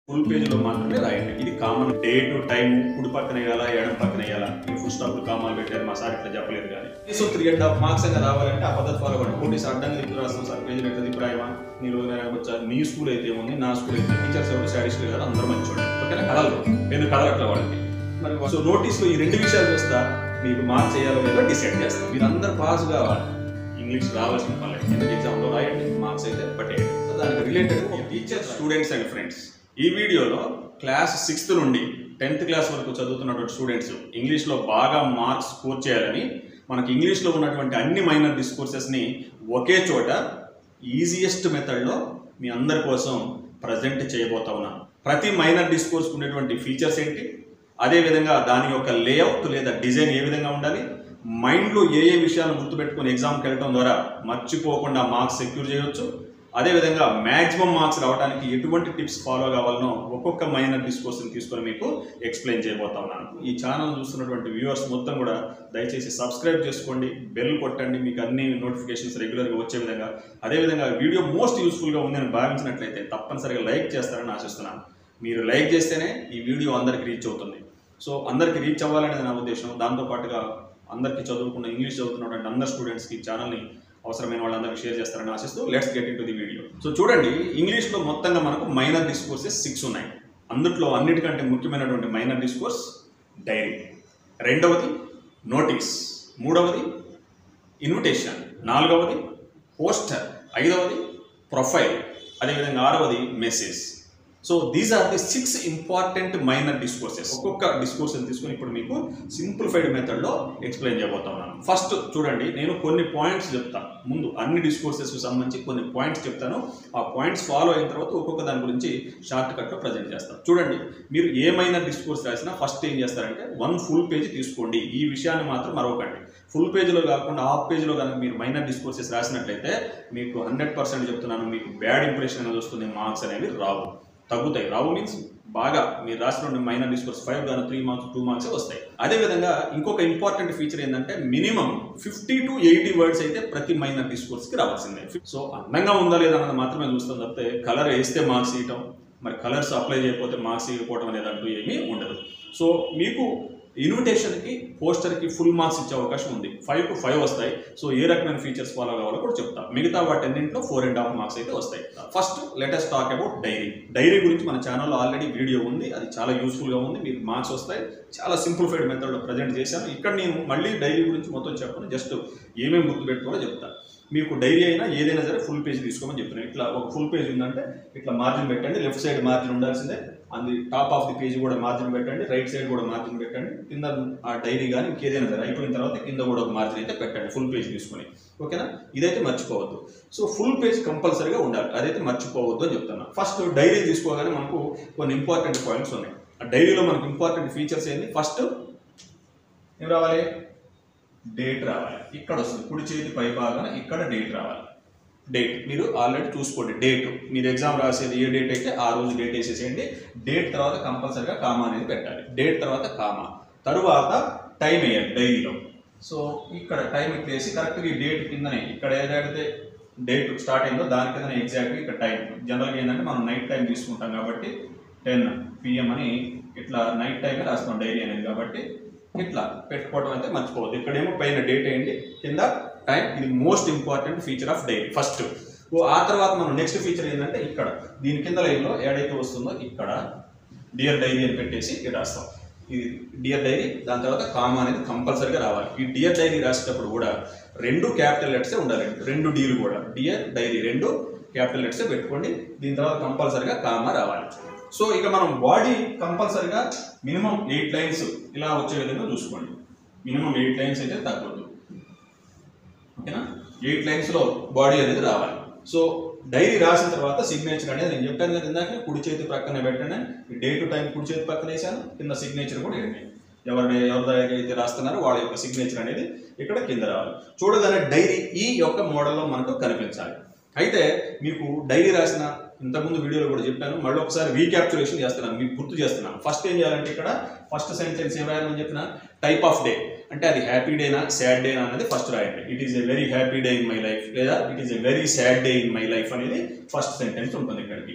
Full పేజీలో మాత్రమే రాయండి ఇది కామన్ డేట్ టైం కుడి పక్కన వేయాలా ఎడం పక్కన వేయాలా మీరు ఫుల్ స్టాప్ కామాలు పెట్టారు మా సార్ ఇట్లా చెప్పలేదు కానీ so three and half marks అయినా రావాలంటే ఆ పద్ధతి ఫాలో అవ్వండి కొన్ని అడ్డంగా తిప్పి రాస్తాం సార్ పేజీలు ఎట్లా తిప్పి రాయమా మీరు వచ్చా నీ స్కూల్ అయితే ఉంది నా స్కూల్ అయితే టీచర్స్ ఎవరు స్టాటిస్ట్ గారు అందరూ మంచోళ్ళు ఓకేనా కథలు ఎందుకు కథలట్లా వాళ్ళకి మరి సో నోటీస్లో ఈ రెండు విషయాలు చూస్తా మీకు మార్క్స్ చేయాలో లేదో డిసైడ్ చేస్తాం మీరు అందరు పాస్ కావాలి ఇంగ్లీష్ రావాల్సిన పని లేదు ఎందుకు ఎగ్జామ్లో రాయండి మార్క్స్ అయితే పట్టేయండి సో దానికి related teacher students and friends ఈ వీడియోలో క్లాస్ సిక్స్త్ నుండి టెన్త్ క్లాస్ వరకు చదువుతున్నటువంటి స్టూడెంట్స్ ఇంగ్లీష్లో బాగా మార్క్స్ స్కోర్ చేయాలని మనకి ఇంగ్లీష్లో ఉన్నటువంటి అన్ని మైనర్ డిస్కోర్సెస్ని ఒకే చోట ఈజియెస్ట్ మెథడ్లో మీ అందరి కోసం ప్రజెంట్ చేయబోతా ఉన్నాను ప్రతి మైనర్ డిస్కోర్స్కి ఉండేటువంటి ఫీచర్స్ ఏంటి అదేవిధంగా దాని యొక్క లేఅవుట్ లేదా డిజైన్ ఏ విధంగా ఉండాలి మైండ్లో ఏ ఏ విషయాలను గుర్తుపెట్టుకుని ఎగ్జామ్కి వెళ్ళడం ద్వారా మర్చిపోకుండా మార్క్స్ సెక్యూర్ చేయొచ్చు అదేవిధంగా మ్యాక్సిమం మార్క్స్ రావడానికి ఎటువంటి టిప్స్ ఫాలో కావాలనో ఒక్కొక్క మైనర్ డిస్కోర్స్ని తీసుకొని మీకు ఎక్స్ప్లెయిన్ చేయబోతా ఉన్నాను ఈ ఛానల్ చూస్తున్నటువంటి వ్యూవర్స్ మొత్తం కూడా దయచేసి సబ్స్క్రైబ్ చేసుకోండి బెల్ కొట్టండి మీకు అన్ని నోటిఫికేషన్స్ రెగ్యులర్గా వచ్చే విధంగా అదేవిధంగా వీడియో మోస్ట్ యూస్ఫుల్గా ఉందని భావించినట్లయితే తప్పనిసరిగా లైక్ చేస్తారని ఆశిస్తున్నాను మీరు లైక్ చేస్తేనే ఈ వీడియో అందరికి రీచ్ అవుతుంది సో అందరికి రీచ్ అవ్వాలనేది నా ఉద్దేశం దాంతోపాటుగా అందరికీ చదువుకున్న ఇంగ్లీష్ చదువుతున్నటువంటి అందరు స్టూడెంట్స్కి ఈ ఛానల్ని అవసరమైన వాళ్ళందరికీ షేర్ చేస్తారని ఆశిస్తూ let's get into the video so చూడండి ఇంగ్లీష్లో మొత్తంగా మనకు మైనర్ డిస్కోర్సెస్ సిక్స్ ఉన్నాయి అందుట్లో అన్నిటికంటే ముఖ్యమైనటువంటి మైనర్ డిస్కోర్స్ డైరీ రెండవది నోటీస్ మూడవది ఇన్విటేషన్ నాలుగవది పోస్టర్ ఐదవది ప్రొఫైల్ అదేవిధంగా ఆరవది message so these are the six important minor discourses ఒక్కొక్క డిస్కోర్స్ తీసుకుని ఇప్పుడు మీకు సింప్లిఫైడ్ మెథడ్లో ఎక్స్ప్లెయిన్ చేయబోతా ఉన్నాను ఫస్ట్ చూడండి నేను కొన్ని పాయింట్స్ చెప్తాను ముందు అన్ని డిస్కోర్సెస్ సంబంధించి కొన్ని పాయింట్స్ చెప్తాను ఆ పాయింట్స్ ఫాలో అయిన తర్వాత ఒక్కొక్క దాని గురించి షార్ట్ కట్లో ప్రజెంట్ చేస్తాను చూడండి మీరు ఏమైనా డిస్కోర్స్ రాసినా ఫస్ట్ ఏం చేస్తారంటే వన్ ఫుల్ పేజ్ తీసుకోండి ఈ విషయాన్ని మాత్రం మరొకండి ఫుల్ పేజ్లో కాకుండా హాఫ్ పేజ్లో కనుక మీరు మైనర్ డిస్కోర్సెస్ రాసినట్లయితే మీకు హండ్రెడ్ పర్సెంట్ చెప్తున్నాను మీకు బ్యాడ్ ఇంప్రెషన్ అనేది వస్తుంది మార్క్స్ అనేవి రావు తగ్గుతాయి రావు మీన్స్ బాగా మీరు రాసిన మైనర్ డిస్కోర్స్ ఫైవ్ కానీ త్రీ మార్క్స్ టూ మార్క్స్ వస్తాయి అదేవిధంగా ఇంకొక ఇంపార్టెంట్ ఫీచర్ ఏంటంటే minimum fifty to eighty words అయితే ప్రతి మైనర్ డిస్కోర్స్కి రావాల్సిందే సో అందంగా ఉందా లేదా అన్నది మాత్రమే చూస్తాం తప్పితే కలర్ వేస్తే మార్క్స్ ఇవ్వటం మరి కలర్స్ అప్లై చేయకపోతే మార్క్స్ ఇవ్వకపోవడం అనేది అంటూ ఏమీ ఉండదు సో మీకు ఇన్విటేషన్కి పోస్టర్కి ఫుల్ మార్క్స్ ఇచ్చే అవకాశం ఉంది ఫైవ్ టు ఫైవ్ వస్తాయి సో ఏ రకమైన ఫీచర్స్ ఫాలో కావాలో కూడా చెప్తా మిగతా వాటన్నింటిలో ఫోర్ అండ్ హాఫ్ మార్క్స్ అయితే వస్తాయి first latest talk about diary diary గురించి మన ఛానల్లో ఆల్రెడీ వీడియో ఉంది అది చాలా యూస్ఫుల్గా ఉంది మీకు మార్క్స్ వస్తాయి చాలా సింప్లిఫైడ్ మెథడ్లో ప్రజెంట్ చేశాను ఇక్కడ నేను మళ్ళీ డైరీ గురించి మొత్తం చెప్పను జస్ట్ ఏమేమి గుర్తుపెట్టుకోవాలో చెప్తాను మీకు డైరీ అయినా ఏదైనా సరే ఫుల్ పేజ్ తీసుకోమని చెప్తున్నాను ఇట్లా ఒక ఫుల్ పేజ్ ఉందంటే ఇట్లా మార్జిన్ పెట్టండి లెఫ్ట్ సైడ్ మార్జిన్ ఉండాల్సిందే అంది టాప్ ఆఫ్ ది పేజ్ కూడా మార్జిన్ పెట్టండి రైట్ సైడ్ కూడా మార్జిన్ పెట్టండి కింద ఆ డైరీ కానీ ఇంకేదైనా సరే అయిపోయిన తర్వాత కింద కూడా ఒక మార్జిన్ అయితే పెట్టండి ఫుల్ పేజ్ తీసుకొని ఓకేనా ఇదైతే మర్చిపోవద్దు సో ఫుల్ పేజ్ కంపల్సరీగా ఉండాలి అదైతే మర్చిపోవద్దు అని చెప్తాను ఫస్ట్ డైరీ తీసుకోగానే మనకు కొన్ని ఇంపార్టెంట్ పాయింట్స్ ఉన్నాయి ఆ డైరీలో మనకు ఇంపార్టెంట్ ఫీచర్స్ ఏంటి ఫస్ట్ ఏం రావాలి డేట్ రావాలి ఇక్కడ వస్తుంది కుడి చేతి పై భాగాన ఇక్కడ డేట్ రావాలి డేట్ మీరు ఆల్రెడీ చూసుకోండి డేట్ మీరు ఎగ్జామ్ రాసేది ఏ డేట్ అయితే ఆ రోజు డేట్ వేసేసేయండి డేట్ తర్వాత కంపల్సరీగా కామా అనేది పెట్టాలి డేట్ తర్వాత కామా తరువాత టైం వేయాలి డైరీలో సో ఇక్కడ టైం ఇట్లా వేసి కరెక్ట్గా ఈ డేట్ కిందనే ఇక్కడ ఏదైతే డేట్ స్టార్ట్ అయిందో దాని కిందనే ఎగ్జాక్ట్గా ఇక్కడ టైం జనరల్గా ఏంటంటే మనం నైట్ టైం తీసుకుంటాం కాబట్టి టెన్ పిఎం అని ఇట్లా నైట్ టైమే రాస్తాం డైరీ అనేది కాబట్టి ఇట్లా పెట్టుకోవడం అయితే మర్చిపోవద్దు ఇక్కడేమో పైన డేట్ వేయండి కింద టైం ఇది most important feature of diary first ఓ ఆ తర్వాత మనం నెక్స్ట్ ఫీచర్ ఏంటంటే ఇక్కడ దీని కింద లైన్లో ఏడైతే వస్తుందో ఇక్కడ డియర్ డైరీ అని పెట్టేసి ఇక్కడ రాస్తాం ఇది డియర్ డైరీ దాని తర్వాత కామా అనేది కంపల్సరీగా రావాలి ఈ డియర్ డైరీ రాసేటప్పుడు కూడా రెండు క్యాపిటల్ లెటర్సే ఉండాలి రెండు డీలు కూడా డియర్ డైరీ రెండు క్యాపిటల్ లెటర్సే పెట్టుకోండి దీని తర్వాత కంపల్సరీగా కామా రావాలి సో ఇక మనం బాడీ కంపల్సరీగా మినిమం ఎయిట్ లైన్స్ ఇలా వచ్చే విధంగా చూసుకోండి మినిమం ఎయిట్ లైన్స్ అయితే తగ్గొద్దు ఓకేనా ఎయిట్ లైన్స్లో బాడీ అనేది రావాలి సో డైరీ రాసిన తర్వాత సిగ్నేచర్ అనేది నేను చెప్పాను కదా ఇందాక కుడి చేతి పక్కన పెట్టండి డే టు టైం కుడి చేతి పక్కన వేసాను కింద సిగ్నేచర్ కూడా వేయండి ఎవరి ఎవరి దగ్గర అయితే రాస్తున్నారో వాళ్ళ యొక్క సిగ్నేచర్ అనేది ఇక్కడ కింద రావాలి చూడగానే డైరీ ఈ యొక్క మోడల్లో మనకు కనిపించాలి అయితే మీకు డైరీ రాసిన ఇంతకుముందు వీడియోలో కూడా చెప్పాను మళ్ళీ ఒకసారి రీక్యాప్చులేషన్ చేస్తున్నాను మీకు గుర్తు చేస్తున్నాను ఫస్ట్ ఏం చేయాలంటే ఇక్కడ ఫస్ట్ సెంటెన్స్ ఏం రాయాలని చెప్పిన టైప్ ఆఫ్ డే అంటే అది హ్యాపీ డేనా సాడ్ డేనా అనేది ఫస్ట్ రాయండి it is a very happy day in my life లేదా it is a very sad day in my life అనేది ఫస్ట్ సెంటెన్స్ ఉంటుంది ఇక్కడికి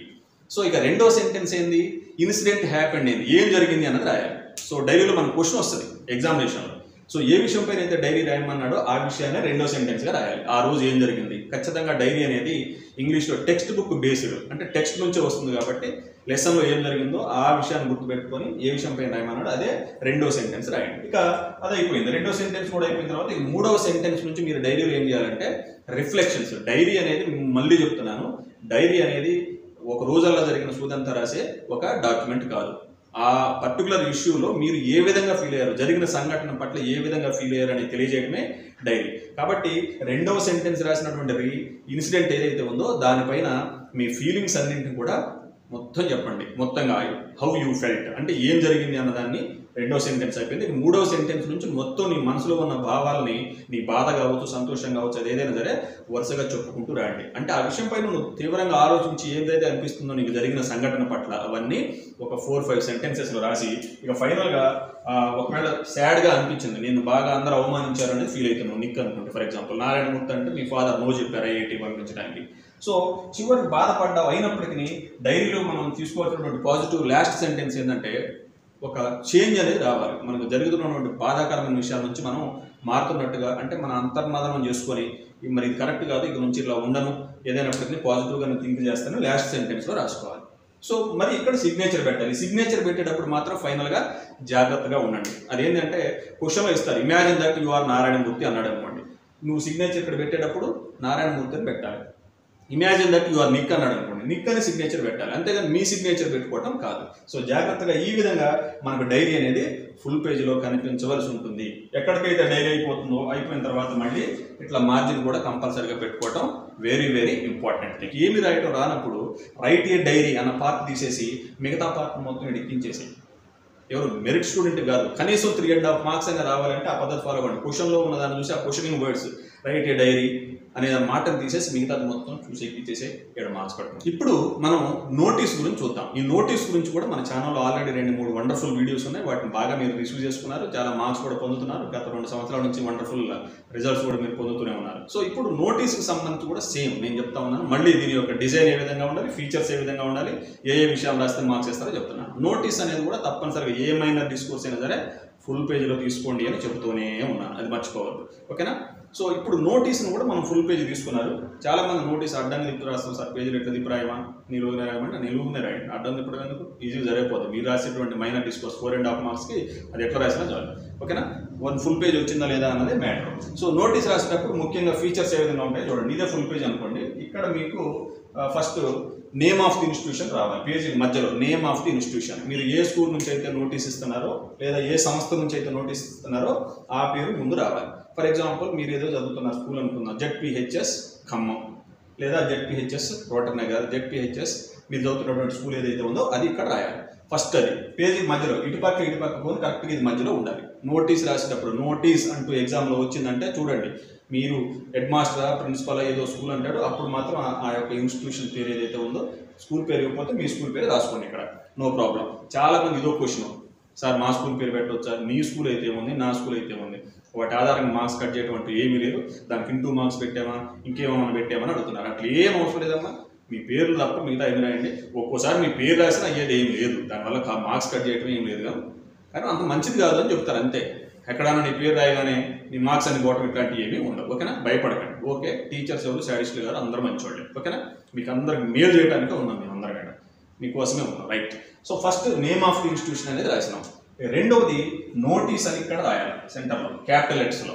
సో ఇక రెండో సెంటెన్స్ ఏంది ఇన్సిడెంట్ హ్యాపెండ్ ఏంది ఏం జరిగింది అన్నది రాయాలి సో డైరీలో మనకు క్వశ్చన్ వస్తుంది ఎగ్జామినేషన్లో సో ఏ విషయం పైన అయితే డైరీ రాయమన్నాడో ఆ విషయాన్ని రెండో సెంటెన్స్గా రాయాలి ఆ రోజు ఏం జరిగింది ఖచ్చితంగా డైరీ అనేది ఇంగ్లీష్లో టెక్స్ట్ బుక్ బేస్డ్ అంటే టెక్స్ట్ నుంచే వస్తుంది కాబట్టి లెసన్లో ఏం జరిగిందో ఆ విషయాన్ని గుర్తుపెట్టుకొని ఏ విషయం పైన రాయమన్నాడో అదే రెండో సెంటెన్స్ రాయండి ఇక అది అయిపోయింది రెండో సెంటెన్స్ కూడా అయిపోయిన తర్వాత ఇక మూడవ సెంటెన్స్ నుంచి మీరు డైరీలో ఏం చేయాలంటే రిఫ్లెక్షన్స్ డైరీ అనేది మళ్ళీ చెప్తున్నాను డైరీ అనేది ఒక రోజల్లా జరిగిన సూదంతా రాసే ఒక డాక్యుమెంట్ కాదు ఆ పర్టికులర్ ఇష్యూలో మీరు ఏ విధంగా ఫీల్ అయ్యారు జరిగిన సంఘటన పట్ల ఏ విధంగా ఫీల్ అయ్యారు అని తెలియజేయడమే డైరీ కాబట్టి రెండవ సెంటెన్స్ రాసినటువంటి ఇన్సిడెంట్ ఏదైతే ఉందో దానిపైన మీ ఫీలింగ్స్ అన్నింటిని కూడా మొత్తం చెప్పండి మొత్తంగా హౌ యూ ఫెల్ట్ అంటే ఏం జరిగింది అన్నదాన్ని రెండో సెంటెన్స్ అయిపోయింది ఇక మూడవ సెంటెన్స్ నుంచి మొత్తం నీ మనసులో ఉన్న భావాలని నీ బాధ కావచ్చు సంతోషం కావచ్చు అది ఏదైనా సరే వరుసగా చెప్పుకుంటూ రాండి అంటే ఆ విషయం పైన నువ్వు తీవ్రంగా ఆలోచించి ఏదైతే అనిపిస్తుందో నీకు జరిగిన సంఘటన పట్ల అవన్నీ ఒక ఫోర్ ఫైవ్ సెంటెన్సెస్లో రాసి ఇక ఫైనల్గా ఒకవేళ సాడ్గా అనిపించింది నేను బాగా అందరూ అవమానించారని ఫీల్ అవుతున్నాను నిక్ అనుకుంటే ఫర్ ఎగ్జాంపుల్ నారాయణమూర్తి అంటే మీ ఫాదర్ నో చెప్పారు ఐఐటి పంపించడానికి సో చివరికి బాధపడ్డావు అయినప్పటికీ డైరీలో మనం తీసుకోవాల్సినటువంటి పాజిటివ్ లాస్ట్ సెంటెన్స్ ఏంటంటే ఒక చేంజ్ అనేది రావాలి మనకు జరుగుతున్నటువంటి బాధాకరమైన విషయాల నుంచి మనం మారుతున్నట్టుగా అంటే మన అంతర్మాదనం చేసుకొని "ఇది మరి ఇది కరెక్ట్ కాదు ఇక నుంచి ఇలా ఉండను ఏదైనప్పటికీ పాజిటివ్గా థింక్ చేస్తాను లాస్ట్ సెంటెన్స్లో రాసుకోవాలి సో మరి ఇక్కడ సిగ్నేచర్ పెట్టాలి సిగ్నేచర్ పెట్టేటప్పుడు మాత్రం ఫైనల్గా జాగ్రత్తగా ఉండండి అదేంటంటే క్వశ్చన్లో ఇస్తారు imagine that you are Narayanamurthy అన్నాడు అనుకోండి నువ్వు సిగ్నేచర్ ఇక్కడ పెట్టేటప్పుడు నారాయణమూర్తి అని పెట్టాలి imagine that you are Nick అన్నాడు అనుకోండి నిక్ అని సిగ్నేచర్ పెట్టాలి అంతేగాని మీ సిగ్నేచర్ పెట్టుకోవటం కాదు సో జాగ్రత్తగా ఈ విధంగా మనకు డైరీ అనేది ఫుల్ పేజీలో కనిపించవలసి ఉంటుంది ఎక్కడికైతే డైరీ అయిపోతుందో అయిపోయిన తర్వాత మళ్ళీ ఇట్లా మార్జిన్ కూడా కంపల్సరీగా పెట్టుకోవటం వెరీ వెరీ ఇంపార్టెంట్ థింగ్ ఏమి రాయటం రానప్పుడు రైట్ ఏ డైరీ అన్న పార్ట్ తీసేసి మిగతా పార్ట్ మొత్తం ఎక్కించేసి ఎవరు మెరిట్ స్టూడెంట్ కాదు కనీసం త్రీ అండ్ హాఫ్ మార్క్స్ అయినా రావాలంటే ఆ పద్ధతి ఫాలో అవ్వండి క్వశ్చన్లో ఉన్న దాన్ని చూసి ఆ questioning words write a diary అనే మాటను తీసేసి మిగతాది మొత్తం చూసి ఎక్కించేసి ఏడు మార్క్స్ పడతాం ఇప్పుడు మనం నోటీస్ గురించి చూద్దాం ఈ నోటీస్ గురించి కూడా మన ఛానల్లో ఆల్రెడీ రెండు మూడు వండర్ఫుల్ వీడియోస్ ఉన్నాయి వాటిని బాగా మీరు రిసీవ్ చేసుకున్నారు చాలా మార్క్స్ కూడా పొందుతున్నారు గత రెండు సంవత్సరాల నుంచి వండర్ఫుల్ రిజల్ట్స్ కూడా మీరు పొందుతూనే ఉన్నారు సో ఇప్పుడు నోటీస్కి సంబంధించి కూడా సేమ్ నేను చెప్తా ఉన్నాను మళ్ళీ దీని యొక్క డిజైన్ ఏ విధంగా ఉండాలి ఫీచర్స్ ఏ విధంగా ఉండాలి ఏ ఏ విషయాలు రాస్తే మార్క్స్ ఇస్తారో చెప్తున్నాను నోటీస్ అనేది కూడా తప్పనిసరిగా ఏమైనా డిస్కోర్స్ అయినా సరే ఫుల్ పేజీలో తీసుకోండి అని చెబుతూనే ఉన్నాను అది మర్చిపోవద్దు ఓకేనా సో ఇప్పుడు నోటీస్ను కూడా మనం ఫుల్ పేజ్ తీసుకున్నారు చాలా మంది నోటీస్ అడ్డాన్ని తిప్పి రాస్తాం సార్ పేజీలు ఎట్లా తిప్పి రాయమా నిలువునే రాయమంటే నిలువునే రాయండి అడ్డం తిప్పడం ఎందుకు ఈజీగా సరిపోతుంది మీరు రాసేటువంటి minor discourse four and half మార్క్స్కి అది ఎట్లా రాసినా చాలు ఓకేనా వన్ ఫుల్ పేజ్ వచ్చిందా లేదా అన్నది మ్యాటర్ సో నోటీస్ రాసేటప్పుడు ముఖ్యంగా ఫీచర్స్ ఏ విధంగా ఉంటాయి చూడండి ఇదే ఫుల్ పేజ్ అనుకోండి ఇక్కడ మీకు first name of the institution రావాలి పేజీ మధ్యలో నేమ్ ఆఫ్ ది ఇన్స్టిట్యూషన్ మీరు ఏ స్కూల్ నుంచి అయితే నోటీస్ ఇస్తున్నారో లేదా ఏ సంస్థ నుంచి అయితే నోటీస్ ఇస్తున్నారో ఆ పేరు ముందు రావాలి ఫర్ ఎగ్జాంపుల్ మీరు ఏదో చదువుతున్న స్కూల్ అనుకుందాం జెడ్పిహెచ్ఎస్ ఖమ్మం లేదా జెడ్పిహెచ్ఎస్ రోటర్ నగర్ జెడ్పిహెచ్ఎస్ మీరు చదువుతున్నటువంటి స్కూల్ ఏదైతే ఉందో అది ఇక్కడ రాయాలి ఫస్ట్ అది పేజీ మధ్యలో ఇటుపక్క ఇటుపక్క పోని కరెక్ట్గా ఇది మధ్యలో ఉండాలి నోటీస్ రాసేటప్పుడు నోటీస్ అంటూ ఎగ్జామ్లో వచ్చిందంటే చూడండి మీరు హెడ్ మాస్టర్ ప్రిన్సిపల్ ఏదో స్కూల్ అంటాడు అప్పుడు మాత్రం ఆ- ఆ యొక్క ఇన్స్టిట్యూషన్ పేరు ఏదైతే ఉందో స్కూల్ పేరు ఇవ్వకపోతే మీ స్కూల్ పేరు రాసుకోండి ఇక్కడ నో ప్రాబ్లం చాలా మంది ఇదో క్వశ్చన్ సార్ మా స్కూల్ పేరు పెట్టవచ్చా నీ స్కూల్ అయితే ఉంది నా స్కూల్ అయితే ఉంది వాటి ఆధారంగా మార్క్స్ కట్ చేయడం అంటూ ఏమీ లేదు దానికి ఇంటూ మార్క్స్ పెట్టామా ఇంకేమన్నా పెట్టామని అడుగుతున్నారు అట్లా ఏం అవసరం లేదమ్మా మీ పేర్లు తప్ప మిగతా ఏమి రాయండి ఒక్కోసారి మీ పేరు రాసినా అయ్యేది ఏం లేదు దానివల్ల మార్క్స్ కట్ చేయడం ఏం లేదు కదా కానీ అంత మంచిది కాదు అని చెప్తారు అంతే ఎక్కడైనా నీ పేరు రాయగానే నీ మార్క్స్ అని పోవటం ఇట్లాంటివి ఏమీ ఉండవు ఓకేనా భయపడకండి ఓకే టీచర్స్ ఎవరు శాడిస్టులు గారు అందరూ మంచివాళ్ళే ఓకేనా మీకు అందరికి మేలు చేయడానికి ఉన్నాం మేము అందరికీ మీకోసమే ఉన్నాం right so first name of the institution అనేది రాసినాం రెండవది నోటీస్ అని ఇక్కడ రాయాలి సెంటర్లో క్యాపిటల్ లెట్స్లో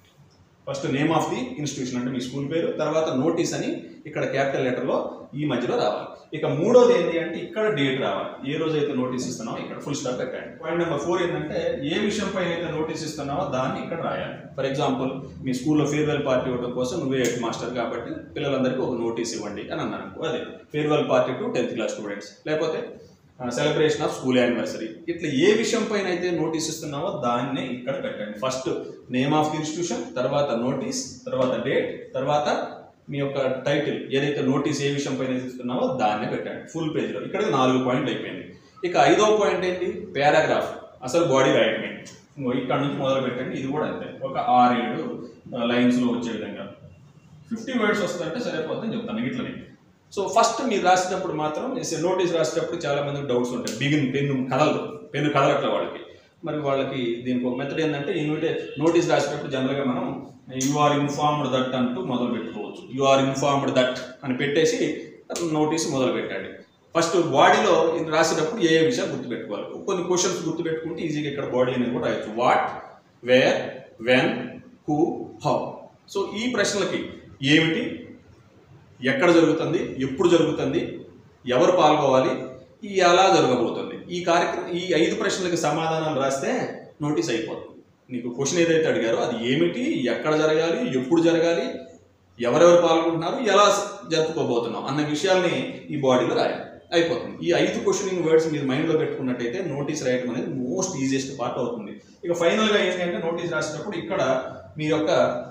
first name of the institution అంటే మీ స్కూల్ పేరు తర్వాత నోటీస్ అని ఇక్కడ క్యాపిటల్ లెటర్లో ఈ మధ్యలో రావాలి ఇక మూడోది ఏంటి అంటే ఇక్కడ డేట్ రావాలి ఏ రోజు అయితే నోటీస్ ఇస్తున్నామో ఇక్కడ ఫుల్ స్టాప్ పెట్టండి పాయింట్ నెంబర్ ఫోర్ ఏంటంటే ఏ విషయం పైన అయితే నోటీస్ ఇస్తున్నావో దాన్ని ఇక్కడ రాయాలి ఫర్ ఎగ్జాంపుల్ మీ స్కూల్లో ఫేర్వెల్ పార్టీ ఇవ్వడం కోసం నువ్వే హెడ్ మాస్టర్ కాబట్టి పిల్లలందరికీ ఒక నోటీస్ ఇవ్వండి అని అన్నాను అనుకో. అదే farewell party to tenth class students లేకపోతే సెలబ్రేషన్ ఆఫ్ స్కూల్ యానివర్సరీ ఇట్లా ఏ విషయం పైన అయితే నోటీస్ ఇస్తున్నావో దాన్నే ఇక్కడ పెట్టండి first name of the institution తర్వాత నోటీస్ తర్వాత డేట్ తర్వాత మీ యొక్క టైటిల్ ఏదైతే నోటీస్ ఏ విషయం పైన ఇస్తున్నావో దాన్నే పెట్టండి ఫుల్ పేజ్లో ఇక్కడ నాలుగు పాయింట్లు అయిపోయింది ఇక ఐదో పాయింట్ ఏంటి పారాగ్రాఫ్ అసలు బాడీ రైట్మెంట్ ఇక్కడ నుంచి మొదలు పెట్టండి ఇది కూడా అంతే ఒక ఆరేడు లైన్స్లో వచ్చే విధంగా ఫిఫ్టీ వర్డ్స్ వస్తుందంటే సరిపోతుందని చెప్తాను ఇట్లనే సో ఫస్ట్ మీరు రాసేటప్పుడు మాత్రం నోటీస్ రాసేటప్పుడు చాలా మందికి డౌట్స్ ఉంటాయి బిగిన్ పెన్ను కదలదు పెన్ను కదలట్లే వాళ్ళకి మరి వాళ్ళకి దీనికి ఒక మెథడ్ ఏంటంటే ఇన్విటే నోటీస్ రాసేటప్పుడు జనరల్గా మనం యు ఆర్ ఇన్ఫార్మ్డ్ దట్ అంటూ మొదలు పెట్టుకోవచ్చు యు ఆర్ ఇన్ఫార్మ్డ్ దట్ అని పెట్టేసి నోటీస్ మొదలు పెట్టండి ఫస్ట్ బాడీలో ఇది రాసేటప్పుడు ఏ ఏ విషయాలు గుర్తుపెట్టుకోవాలి కొన్ని క్వశ్చన్స్ గుర్తుపెట్టుకుంటే ఈజీగా ఇక్కడ బాడీ అనేది కూడా రాయొచ్చు what where when who how so ఈ ప్రశ్నలకి ఏమిటి ఎక్కడ జరుగుతుంది ఎప్పుడు జరుగుతుంది ఎవరు పాల్గొవాలి ఈ ఎలా జరగబోతుంది ఈ కార్యక్రమం ఈ ఐదు ప్రశ్నలకి సమాధానాలు రాస్తే నోటీస్ అయిపోతుంది నీకు క్వశ్చన్ ఏదైతే అడిగారో అది ఏమిటి ఎక్కడ జరగాలి ఎప్పుడు జరగాలి ఎవరెవరు పాల్గొంటున్నారు ఎలా జరుపుకోబోతున్నాం అన్న విషయాల్ని ఈ బాడీలో రాయాలి అయిపోతుంది ఈ ఐదు క్వశ్చనింగ్ వర్డ్స్ మీరు మైండ్లో పెట్టుకున్నట్టయితే నోటీస్ రాయడం అనేది మోస్ట్ ఈజియెస్ట్ పార్ట్ అవుతుంది ఇక ఫైనల్గా ఏంటంటే నోటీస్ రాసేటప్పుడు ఇక్కడ మీ యొక్క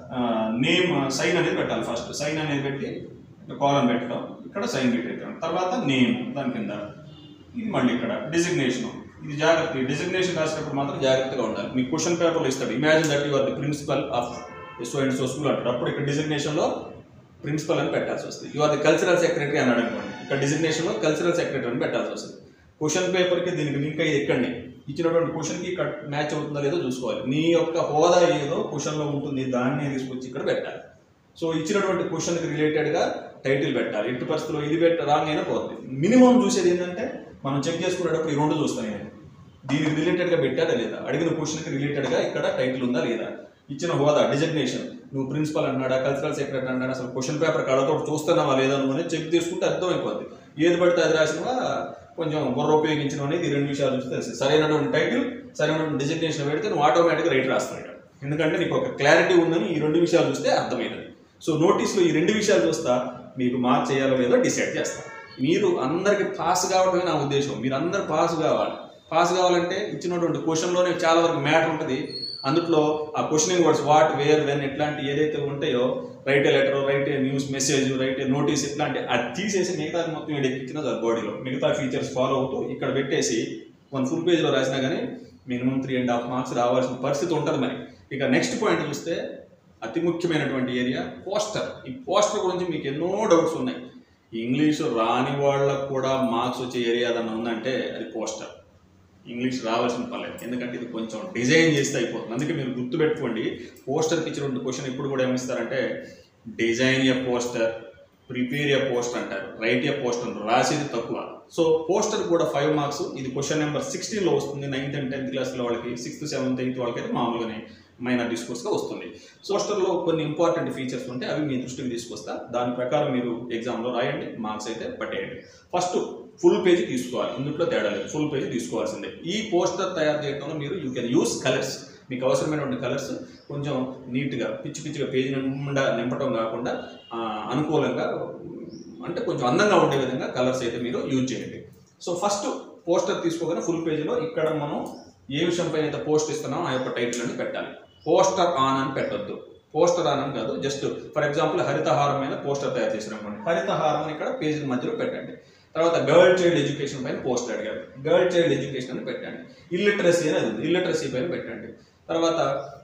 నేమ్ సైన్ అనేది పెట్టాలి ఫస్ట్ సైన్ అనేది పెట్టి కాలం పెట్టడం ఇక్కడ సైన్ పెట్టేయడం తర్వాత నేమ్ దాని కింద ఇది మళ్ళీ ఇక్కడ డిజిగ్నేషన్ ఇది జాగ్రత్త డిజిగ్నేషన్ రాసేటప్పుడు మాత్రం జాగ్రత్తగా ఉండాలి మీ క్వశ్చన్ పేపర్లో ఇస్తాడు imagine that your the principal of so and so school అంటాడు అప్పుడు ఇక్కడ డిజిగ్నేషన్లో ప్రిన్సిపల్ అని పెట్టాల్సి వస్తుంది you are the cultural secretary అన్నాడు అనుకోండి ఇక్కడ డిజిగ్నేషన్లో కల్చరల్ సెక్రటరీ అని పెట్టాల్సి వస్తుంది క్వశ్చన్ పేపర్కి దీనికి లింక్ అయ్యి ఎక్కండి ఇచ్చినటువంటి క్వశ్చన్కి ఇక్కడ మ్యాచ్ అవుతుందో లేదో చూసుకోవాలి నీ యొక్క హోదా ఏదో క్వశ్చన్లో ఉంటుంది దాన్ని తీసుకొచ్చి ఇక్కడ పెట్టాలి సో ఇచ్చినటువంటి క్వశ్చన్కి రిలేటెడ్గా టైటిల్ పెట్టాలి ఎట్టి పరిస్థితుల్లో ఇది పెట్ట రాంగ్ అయినా పోతుంది మినిమం చూసేది ఏంటంటే మనం చెక్ చేసుకునేటప్పుడు ఈ రెండు చూస్తాను నేను దీనికి రిలేటెడ్గా పెట్టాడా లేదా అడిగిన క్వశ్చన్కి రిలేటెడ్గా ఇక్కడ టైటిల్ ఉందా లేదా ఇచ్చిన హోదా డిజిగ్నేషన్ నువ్వు ప్రిన్సిపల్ అన్నాడా కల్చరల్ సెక్రటరీ అన్నాడా అసలు క్వశ్చన్ పేపర్ కడతో చూస్తున్నావా లేదా నువ్వు అనేది చెక్ చేసుకుంటే అర్థమైపోద్ది ఏది పడితే అది రాసినవా కొంచెం బుర్ర ఉపయోగించిన అనేది ఈ రెండు విషయాలు చూస్తే తెలుస్తుంది. సరైనటువంటి టైటిల్ సరైనటువంటి డిజిగ్నేషన్ పెడితే నువ్వు ఆటోమేటిక్గా రైట్ రాస్తావు ఇక్కడ ఎందుకంటే నీకు ఒక క్లారిటీ ఉందని ఈ రెండు విషయాలు చూస్తే అర్థమైనది సో నోటీస్లో ఈ రెండు విషయాలు చూస్తా మీకు మార్క్ చేయాలో లేదో డిసైడ్ చేస్తా మీరు అందరికి పాస్ కావడమే నా ఉద్దేశం మీరు అందరు పాస్ కావాలి పాస్ కావాలంటే ఇచ్చినటువంటి క్వశ్చన్లోనే చాలా వరకు మ్యాటర్ ఉంటుంది అందులో ఆ questioning words what where when ఇట్లాంటి ఏదైతే ఉంటాయో write a letter write a news message write a notice ఇట్లాంటి అది తీసేసి మిగతా మొత్తం ఇక్కడ ఎక్కించిన చాలు బాడీలో మిగతా ఫీచర్స్ ఫాలో అవుతూ ఇక్కడ పెట్టేసి వన్ ఫుల్ పేజ్లో రాసినా కానీ minimum three and half marks రావాల్సిన పరిస్థితి ఉంటుంది మరి ఇక నెక్స్ట్ పాయింట్ చూస్తే అతి ముఖ్యమైనటువంటి ఏరియా పోస్టర్ ఈ పోస్టర్ గురించి మీకు ఎన్నో డౌట్స్ ఉన్నాయి ఇంగ్లీషు రాని వాళ్ళకు కూడా మార్క్స్ వచ్చే ఏరియా ఏదన్నా ఉందంటే అది పోస్టర్ ఇంగ్లీష్ రావాల్సిన పర్లేదు ఎందుకంటే ఇది కొంచెం డిజైన్ చేస్తే అయిపోతుంది అందుకే మీరు గుర్తుపెట్టుకోండి పోస్టర్కి ఇచ్చినటువంటి క్వశ్చన్ ఇప్పుడు కూడా ఏమిస్తారంటే design a poster prepare a poster అంటారు రైట్ ఏ పోస్టర్ అంటారు రాసేది తక్కువ సో పోస్టర్ కూడా ఫైవ్ మార్క్స్ ఇది క్వశ్చన్ నెంబర్ సిక్స్టీన్లో వస్తుంది నైన్త్ అండ్ టెన్త్ క్లాస్లో వాళ్ళకి సిక్స్త్ సెవెంత్ ఎయిత్ వాళ్ళకైతే మామూలుగానే మైనర్ డిస్కోర్స్గా వస్తుంది పోస్టర్లో కొన్ని ఇంపార్టెంట్ ఫీచర్స్ ఉంటే అవి మీ దృష్టికి తీసుకొస్తా దాని ప్రకారం మీరు ఎగ్జామ్లో రాయండి మార్క్స్ అయితే పట్టేయండి ఫస్ట్ ఫుల్ పేజ్ తీసుకోవాలి ఇందులో తేడా లేదు ఫుల్ పేజ్ తీసుకోవాల్సిందే ఈ పోస్టర్ తయారు చేయడంలో మీరు యూ కెన్ యూస్ కలర్స్ మీకు అవసరమైనటువంటి కలర్స్ కొంచెం నీట్గా పిచ్చి పిచ్చిగా పేజీ నిండా నింపడం కాకుండా ఆ, అనుకూలంగా అంటే కొంచెం అందంగా ఉండే విధంగా కలర్స్ అయితే మీరు యూజ్ చేయండి సో ఫస్ట్ పోస్టర్ తీసుకోగానే ఫుల్ పేజీలో ఇక్కడ మనం ఏ విషయం పైన అయితే పోస్ట్ ఇస్తున్నామో ఆ యొక్క టైటిల్ అని పెట్టాలి పోస్టర్ ఆన్ అని పెట్టొద్దు పోస్టర్ ఆన్ అని కాదు జస్ట్ ఫర్ ఎగ్జాంపుల్ హరితహారం మీద పోస్టర్ తయారు చేసినప్పుడు హరితహారం అని ఇక్కడ పేజీ మధ్యలో పెట్టండి తర్వాత గర్ల్ చైల్డ్ ఎడ్యుకేషన్ పైన పోస్టర్ అడిగారు గర్ల్ చైల్డ్ ఎడ్యుకేషన్ అని పెట్టండి ఇల్లిటరసీ అనేది ఉంది ఇల్లిటరసీ పైన పెట్టండి తర్వాత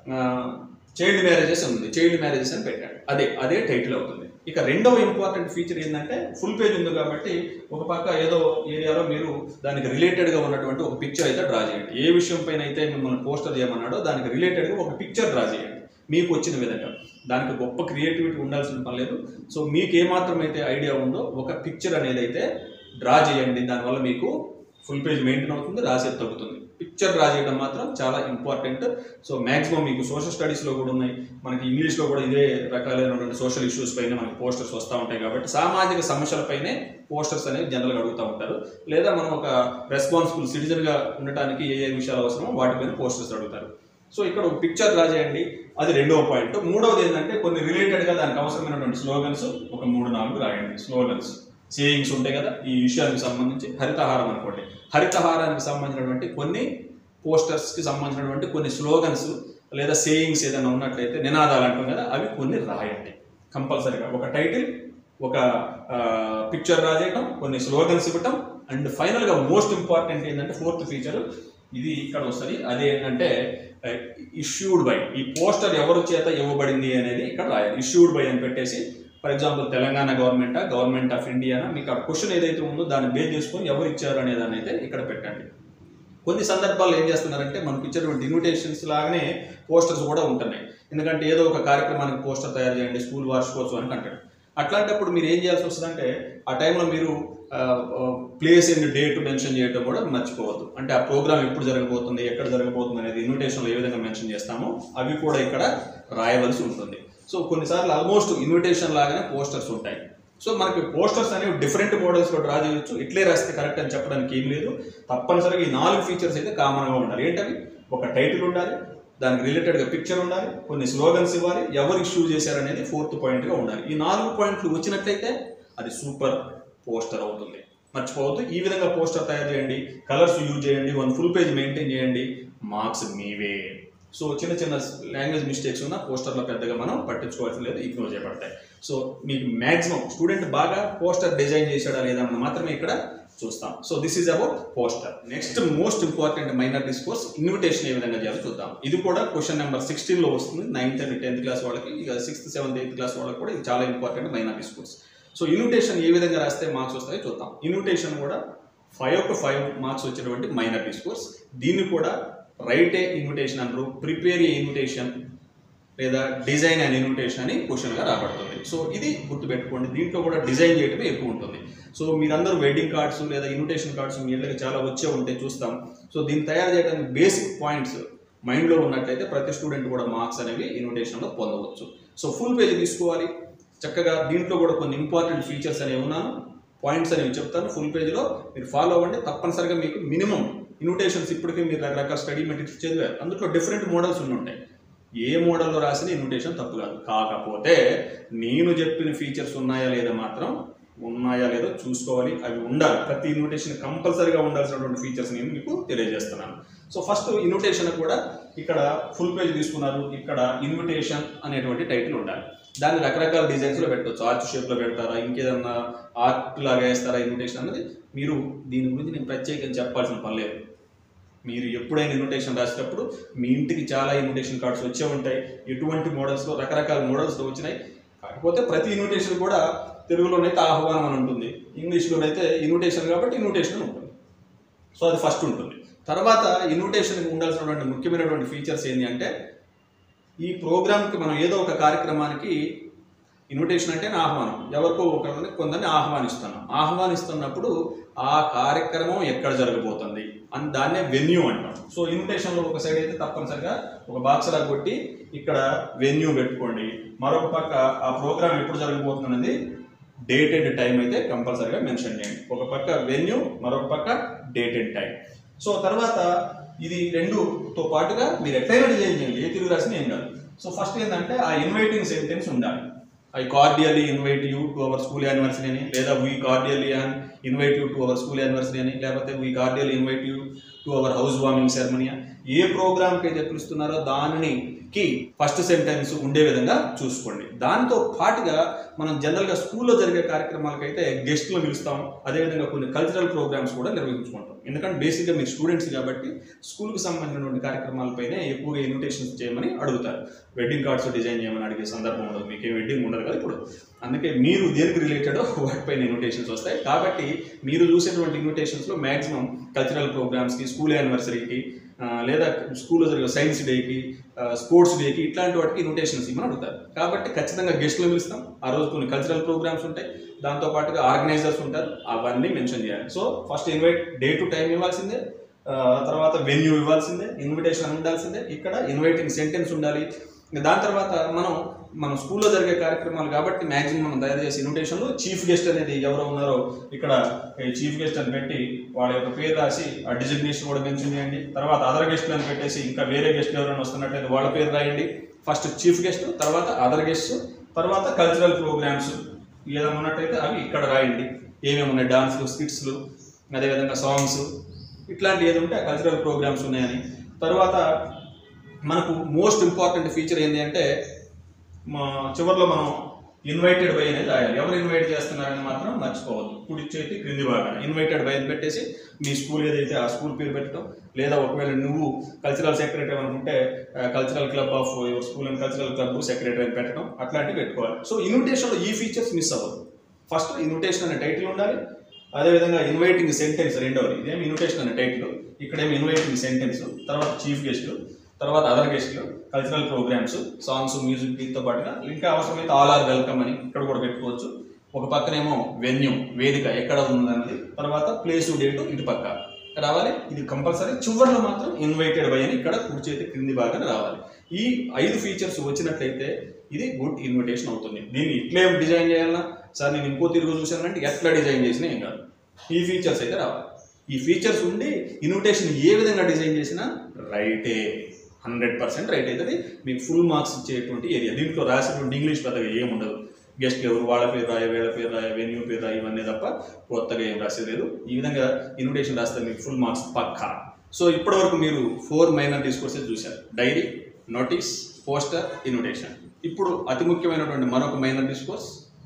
చైల్డ్ మ్యారేజెస్ ఉంది చైల్డ్ మ్యారేజెస్ అని పెట్టండి అదే అదే టైటిల్ అవుతుంది ఇక రెండవ ఇంపార్టెంట్ ఫీచర్ ఏంటంటే ఫుల్ పేజ్ ఉంది కాబట్టి ఒక పక్క ఏదో ఏరియాలో మీరు దానికి రిలేటెడ్గా ఉన్నటువంటి ఒక పిక్చర్ అయితే డ్రా చేయండి ఏ విషయం పైన అయితే మిమ్మల్ని పోస్టర్ చేయమన్నాడో దానికి రిలేటెడ్గా ఒక పిక్చర్ డ్రా చేయండి మీకు వచ్చిన విధంగా దానికి గొప్ప క్రియేటివిటీ ఉండాల్సిన పని లేదు సో మీకు ఏమాత్రం అయితే ఐడియా ఉందో ఒక పిక్చర్ అనేది అయితే డ్రా చేయండి దానివల్ల మీకు ఫుల్ పేజ్ మెయింటైన్ అవుతుంది రాసేది తగ్గుతుంది పిక్చర్ డ్రా చేయడం మాత్రం చాలా ఇంపార్టెంట్ సో మ్యాక్సిమం మీకు సోషల్ స్టడీస్లో కూడా ఉన్నాయి మనకి ఇంగ్లీష్లో కూడా ఇదే రకాలైనటువంటి సోషల్ ఇష్యూస్ పైన మనకి పోస్టర్స్ వస్తూ ఉంటాయి కాబట్టి సామాజిక సమస్యలపైనే పోస్టర్స్ అనేవి జనరల్గా అడుగుతూ ఉంటారు లేదా మనం ఒక రెస్పాన్సిబుల్ సిటిజన్గా ఉండటానికి ఏ ఏ విషయాలు అవసరమో వాటిపైన పోస్టర్స్ అడుగుతారు సో ఇక్కడ ఒక పిక్చర్ డ్రా చేయండి అది రెండవ పాయింట్ మూడవది ఏంటంటే కొన్ని రిలేటెడ్గా దానికి అవసరమైనటువంటి స్లోగన్స్ ఒక మూడు నాలుగు రాయండి స్లోగన్స్ సేయింగ్స్ ఉంటాయి కదా ఈ విషయానికి సంబంధించి హరితహారం అనుకోండి హరితహారానికి సంబంధించినటువంటి కొన్ని పోస్టర్స్కి సంబంధించినటువంటి కొన్ని స్లోగన్స్ లేదా సేయింగ్స్ ఏదైనా ఉన్నట్లయితే నినాదాలు అంటాం కదా అవి కొన్ని రాయండి కంపల్సరీగా ఒక టైటిల్ ఒక పిక్చర్ డ్రా చేయటం కొన్ని స్లోగన్స్ ఇవ్వటం అండ్ ఫైనల్గా మోస్ట్ ఇంపార్టెంట్ ఏంటంటే ఫోర్త్ ఫీచర్ ఇది ఇక్కడ వస్తుంది అదే ఏంటంటే ఇష్యూడ్ బై ఈ పోస్టర్ ఎవరి చేత ఇవ్వబడింది అనేది ఇక్కడ రాయాలి ఇష్యూడ్ బై అని పెట్టేసి ఫర్ ఎగ్జాంపుల్ తెలంగాణ గవర్నమెంటా గవర్నమెంట్ ఆఫ్ ఇండియానా మీకు ఆ క్వశ్చన్ ఏదైతే ఉందో దాన్ని బేస్ చేసుకొని ఎవరు ఇచ్చారు అనే దాన్ని అయితే ఇక్కడ పెట్టండి కొన్ని సందర్భాల్లో ఏం చేస్తున్నారంటే మనకు ఇచ్చేటువంటి ఇన్విటేషన్స్ లాగానే పోస్టర్స్ కూడా ఉంటున్నాయి ఎందుకంటే ఏదో ఒక కార్యక్రమానికి పోస్టర్ తయారు చేయండి స్కూల్ వార్షికోత్సవానికి అంటాడు అట్లాంటప్పుడు మీరు ఏం చేయాల్సి వస్తుందంటే ఆ టైంలో మీరు ప్లేస్ అండ్ డేట్ మెన్షన్ చేయడం కూడా మర్చిపోవద్దు అంటే ఆ ప్రోగ్రామ్ ఎప్పుడు జరగబోతుంది ఎక్కడ జరగబోతుంది అనేది ఇన్విటేషన్లో ఏ విధంగా మెన్షన్ చేస్తామో అవి కూడా ఇక్కడ రాయవలసి ఉంటుంది సో కొన్నిసార్లు ఆల్మోస్ట్ ఇన్విటేషన్ లాగానే పోస్టర్స్ ఉంటాయి సో మనకి పోస్టర్స్ అనేవి డిఫరెంట్ మోడల్స్లో డ్రా చేయొచ్చు ఇట్లే రాస్తే కరెక్ట్ అని చెప్పడానికి ఏం లేదు తప్పనిసరిగా ఈ నాలుగు ఫీచర్స్ అయితే కామన్గా ఉండాలి ఏంటవి ఒక టైటిల్ ఉండాలి దానికి రిలేటెడ్గా పిక్చర్ ఉండాలి కొన్ని స్లోగన్స్ ఇవ్వాలి ఎవరు ఇష్యూ చేశారనేది ఫోర్త్ పాయింట్గా ఉండాలి ఈ నాలుగు పాయింట్లు వచ్చినట్లయితే అది సూపర్ పోస్టర్ అవుతుంది మర్చిపోవద్దు ఈ విధంగా పోస్టర్ తయారు చేయండి కలర్స్ యూజ్ చేయండి వన్ ఫుల్ పేజ్ మెయింటైన్ చేయండి మార్క్స్ మీవే సో చిన్న చిన్న లాంగ్వేజ్ మిస్టేక్స్ ఉన్న పోస్టర్లో పెద్దగా మనం పట్టించుకోవాల్సిన లేదు ఇగ్నోర్ చేయబడతాయి సో మీకు మ్యాక్సిమం స్టూడెంట్ బాగా పోస్టర్ డిజైన్ చేశాడా లేదా అని మాత్రమే ఇక్కడ చూస్తాం so this is about poster next most important minor discourse invitation ఏ విధంగా చేయాలో చూద్దాం ఇది కూడా క్వశ్చన్ నెంబర్ సిక్స్టీన్లో వస్తుంది నైన్త్ అండ్ టెన్త్ క్లాస్ వాళ్ళకి ఇక సిక్స్త్ సెవెంత్ ఎయిత్ క్లాస్ వాళ్ళకి కూడా ఇది చాలా important minor discourse so invitation ఏ విధంగా రాస్తే మార్క్స్ వస్తాయో చూద్దాం ఇన్విటేషన్ కూడా ఫైవ్ కు ఫైవ్ మార్క్స్ వచ్చేటువంటి మైనర్ డిస్కోర్స్ దీన్ని కూడా రైట్ ఏ ఇన్విటేషన్ అంటారు ప్రిపేర్ ఏ ఇన్విటేషన్ లేదా డిజైన్ అండ్ ఇన్విటేషన్ అని క్వశ్చన్గా రాబడుతుంది సో ఇది గుర్తుపెట్టుకోండి దీంట్లో కూడా డిజైన్ చేయడమే ఎక్కువ ఉంటుంది సో మీరందరూ వెడ్డింగ్ కార్డ్స్ లేదా ఇన్విటేషన్ కార్డ్స్ మీ ఇళ్ళకి చాలా వచ్చే ఉంటే చూస్తాం సో దీన్ని తయారు చేయడానికి బేసిక్ పాయింట్స్ మైండ్లో ఉన్నట్లయితే ప్రతి స్టూడెంట్ కూడా మార్క్స్ అనేవి ఇన్విటేషన్లో పొందవచ్చు సో ఫుల్ పేజ్ తీసుకోవాలి చక్కగా దీంట్లో కూడా కొన్ని ఇంపార్టెంట్ ఫీచర్స్ అనేవి ఉన్నాను పాయింట్స్ అనేవి చెప్తాను ఫుల్ పేజ్లో మీరు ఫాలో అవ్వండి తప్పనిసరిగా మీకు మినిమం ఇన్విటేషన్స్ ఇప్పటికే మీరు రకరకాల స్టడీ మెటీరియల్స్ చదివారు అందులో డిఫరెంట్ మోడల్స్ ఉండి ఉంటాయి ఏ మోడల్లో రాసిన ఇన్విటేషన్ తప్పు కాదు కాకపోతే నేను చెప్పిన ఫీచర్స్ ఉన్నాయా లేదా మాత్రం ఉన్నాయా లేదో చూసుకోవాలి అవి ఉండాలి ప్రతి ఇన్విటేషన్ కంపల్సరీగా ఉండాల్సినటువంటి ఫీచర్స్ నేను మీకు తెలియజేస్తున్నాను సో ఫస్ట్ ఇన్విటేషన్ కూడా ఇక్కడ ఫుల్ పేజ్ తీసుకున్నారు ఇక్కడ ఇన్విటేషన్ అనేటువంటి టైటిల్ ఉండాలి దాన్ని రకరకాల డిజైన్స్లో పెట్టవచ్చు ఆర్చ్ షేప్లో పెడతారా ఇంకేదన్నా ఆర్ట్ లాగా వేస్తారా ఇన్విటేషన్ అనేది మీరు దీని గురించి నేను ప్రత్యేకంగా చెప్పాల్సిన పని లేదు మీరు ఎప్పుడైనా ఇన్విటేషన్ రాసేటప్పుడు మీ ఇంటికి చాలా ఇన్విటేషన్ కార్డ్స్ వచ్చే ఉంటాయి ఎటువంటి మోడల్స్లో రకరకాల మోడల్స్లో వచ్చినాయి కాకపోతే ప్రతి ఇన్విటేషన్ కూడా తెలుగులోనైతే ఆహ్వానం అని ఉంటుంది ఇంగ్లీష్లోనైతే ఇన్విటేషన్ కాబట్టి ఇన్విటేషన్ అని ఉంటుంది సో అది ఫస్ట్ ఉంటుంది తర్వాత ఇన్విటేషన్కి ఉండాల్సినటువంటి ముఖ్యమైనటువంటి ఫీచర్స్ ఏంటి అంటే ఈ ప్రోగ్రామ్కి మనం ఏదో ఒక కార్యక్రమానికి ఇన్విటేషన్ అంటే నా ఆహ్వానం ఎవరికో ఒకరిని కొందరిని ఆహ్వానిస్తున్నాం ఆహ్వానిస్తున్నప్పుడు ఆ కార్యక్రమం ఎక్కడ జరగబోతుంది అని దాన్నే వెన్యూ అంటాం సో ఇన్విటేషన్లో ఒక సైడ్ అయితే తప్పనిసరిగా ఒక బాక్స్ లాగా కొట్టి ఇక్కడ వెన్యూ పెట్టుకోండి మరొక పక్క ఆ ప్రోగ్రామ్ ఎప్పుడు జరగబోతుంది అనేది డేట్ అండ్ టైం అయితే కంపల్సరీగా మెన్షన్ చేయండి ఒక పక్క వెన్యూ మరొక పక్క డేట్ అండ్ టైం సో తర్వాత ఇది రెండుతో పాటుగా మీరు ఎట్లయినా డిజైన్ చేయండి ఏ తిరుగు రాసిన ఏం కాదు సో ఫస్ట్ ఏంటంటే ఆ ఇన్వైటింగ్ సెంటెన్స్ ఉండాలి I cordially invite you to our school anniversary అని లేదా we cordially and invite you to our school anniversary అని లేకపోతే we cordially invite you to our housewarming ceremony ఏ ప్రోగ్రామ్కి అయితే పిలుస్తున్నారో దానికి ఫస్ట్ సెంటెన్స్ ఉండే విధంగా చూసుకోండి దాంతో పాటుగా మనం జనరల్గా స్కూల్లో జరిగే కార్యక్రమాలకైతే గెస్ట్లు పిలుస్తాం అదేవిధంగా కొన్ని కల్చరల్ ప్రోగ్రామ్స్ కూడా నిర్వహించుకుంటాం ఎందుకంటే బేసిక్గా మీరు స్టూడెంట్స్ కాబట్టి స్కూల్కి సంబంధించినటువంటి కార్యక్రమాలపైనే ఎక్కువగా ఇన్విటేషన్స్ చేయమని అడుగుతారు వెడ్డింగ్ కార్డ్స్ డిజైన్ చేయమని అడిగే సందర్భం ఉండదు మీకు ఏ వెడ్డింగ్ ఉండదు కదా ఇప్పుడు అందుకే మీరు దేనికి రిలేటెడ్ వాటిపైన ఇన్విటేషన్స్ వస్తాయి కాబట్టి మీరు చూసేటువంటి ఇన్విటేషన్స్లో మ్యాక్సిమం కల్చరల్ ప్రోగ్రామ్స్కి స్కూల్ యానివర్సరీకి ఆ, లేదా స్కూల్లో జరిగే సైన్స్ డేకి స్పోర్ట్స్ డేకి ఇట్లాంటి వాటికి ఇన్విటేషన్స్ ఇవ్వమని అడుగుతారు కాబట్టి ఖచ్చితంగా గెస్ట్లు పిలుస్తాం ఆ రోజు కొన్ని కల్చరల్ ప్రోగ్రామ్స్ ఉంటాయి దాంతో పాటుగా ఆర్గనైజర్స్ ఉంటారు అవన్నీ మెన్షన్ చేయాలి so first invite day to time ఇవ్వాల్సిందే ఆ, తర్వాత వెన్యూ ఇవ్వాల్సిందే ఇన్విటేషన్ ఉండాల్సిందే ఇక్కడ ఇన్వైటింగ్ సెంటెన్స్ ఉండాలి ఇంకా దాని తర్వాత మనం మన స్కూల్లో జరిగే కార్యక్రమాలు కాబట్టి మ్యాక్సిమం మనం తయారు చేసే ఇన్విటేషన్లో చీఫ్ గెస్ట్ అనేది ఎవరు ఉన్నారో ఇక్కడ చీఫ్ గెస్ట్ అని పెట్టి వాళ్ళ యొక్క పేరు రాసి ఆ డిజిగ్నేషన్ కూడా మెన్షన్ చేయండి తర్వాత అదర్ గెస్ట్లు అని పెట్టేసి ఇంకా వేరే గెస్ట్లు ఎవరైనా వస్తున్నట్లయితే వాళ్ళ పేరు రాయండి ఫస్ట్ చీఫ్ గెస్ట్ తర్వాత అదర్ గెస్ట్ తర్వాత కల్చరల్ ప్రోగ్రామ్స్ ఏదైనా ఉన్నట్టయితే అవి ఇక్కడ రాయండి ఏమేమి ఉన్నాయి డాన్స్లు స్కిట్స్లు అదేవిధంగా సాంగ్స్ ఇట్లాంటి ఏది ఉంటే ఆ కల్చరల్ ప్రోగ్రామ్స్ ఉన్నాయని తర్వాత మనకు మోస్ట్ ఇంపార్టెంట్ ఫీచర్ ఏంటి అంటే మా చివరిలో మనం ఇన్వైటెడ్ బై అనేది రాయాలి ఎవరు ఇన్వైట్ చేస్తున్నారని మాత్రం మర్చిపోవద్దు కుడి చేతి క్రింది భాగాన ఇన్వైటెడ్ బై అని పెట్టేసి మీ స్కూల్ ఏదైతే ఆ స్కూల్ పేరు పెట్టడం లేదా ఒకవేళ నువ్వు కల్చరల్ సెక్రటరీ అనుకుంటే cultural club of your school and cultural club secretary అని పెట్టడం అట్లాంటివి పెట్టుకోవాలి సో ఇన్విటేషన్లో ఈ ఫీచర్స్ మిస్ అవ్వదు ఫస్ట్ ఇన్విటేషన్ అనే టైటిల్ ఉండాలి అదేవిధంగా ఇన్వైటింగ్ సెంటెన్స్ రెండవది ఇదేం ఇన్విటేషన్ అనే టైటిల్ ఇక్కడేమి ఇన్వైటింగ్ సెంటెన్స్ తర్వాత చీఫ్ గెస్ట్లు తర్వాత అదర్ గెస్ట్లు కల్చరల్ ప్రోగ్రామ్స్ సాంగ్స్ మ్యూజిక్ దీంతో పాటుగా ఇంకా అవసరమైతే ఆల్ ఆర్ వెల్కమ్ అని ఇక్కడ కూడా పెట్టుకోవచ్చు ఒక పక్కనేమో వెన్యూ వేదిక ఎక్కడ ఉందన్నది తర్వాత ప్లేస్ డేటు ఇటు పక్క రావాలి ఇది కంపల్సరీ చివరిలో మాత్రం ఇన్వైటెడ్ బై అని ఇక్కడ కుడి చేతి క్రింది భాగాన రావాలి ఈ ఐదు ఫీచర్స్ వచ్చినట్లయితే ఇది గుడ్ ఇన్విటేషన్ అవుతుంది దీన్ని ఇట్లే డిజైన్ చేయాలన్నా సార్ నేను ఇంకో తిరుగు చూశానంటే ఎట్లా డిజైన్ చేసినా ఏం కాదు ఈ ఫీచర్స్ అయితే రావాలి ఈ ఫీచర్స్ ఉండి ఇన్విటేషన్ ఏ విధంగా డిజైన్ చేసినా రైటే హండ్రెడ్ పర్సెంట్ రైట్ అవుతుంది మీకు ఫుల్ మార్క్స్ ఇచ్చేటువంటి ఏరియా దీంట్లో రాసినటువంటి ఇంగ్లీష్ పెద్దగా ఏముండదు గెస్ట్ ఎవరు వాళ్ళ పేరు రాయ వీళ్ళ పేరు రాయ వెన్యూ పేరు రాయ ఇవన్నీ తప్ప కొత్తగా ఏం రాసేది లేదు ఈ విధంగా ఇన్విటేషన్ రాస్తే మీకు ఫుల్ మార్క్స్ పక్కా సో ఇప్పటివరకు మీరు ఫోర్ మైనర్ డిస్కోర్సెస్ చూశారు డైరీ నోటీస్ పోస్టర్ ఇన్విటేషన్ ఇప్పుడు అతి ముఖ్యమైనటువంటి మరొక మైనర్ డిస్కోర్స్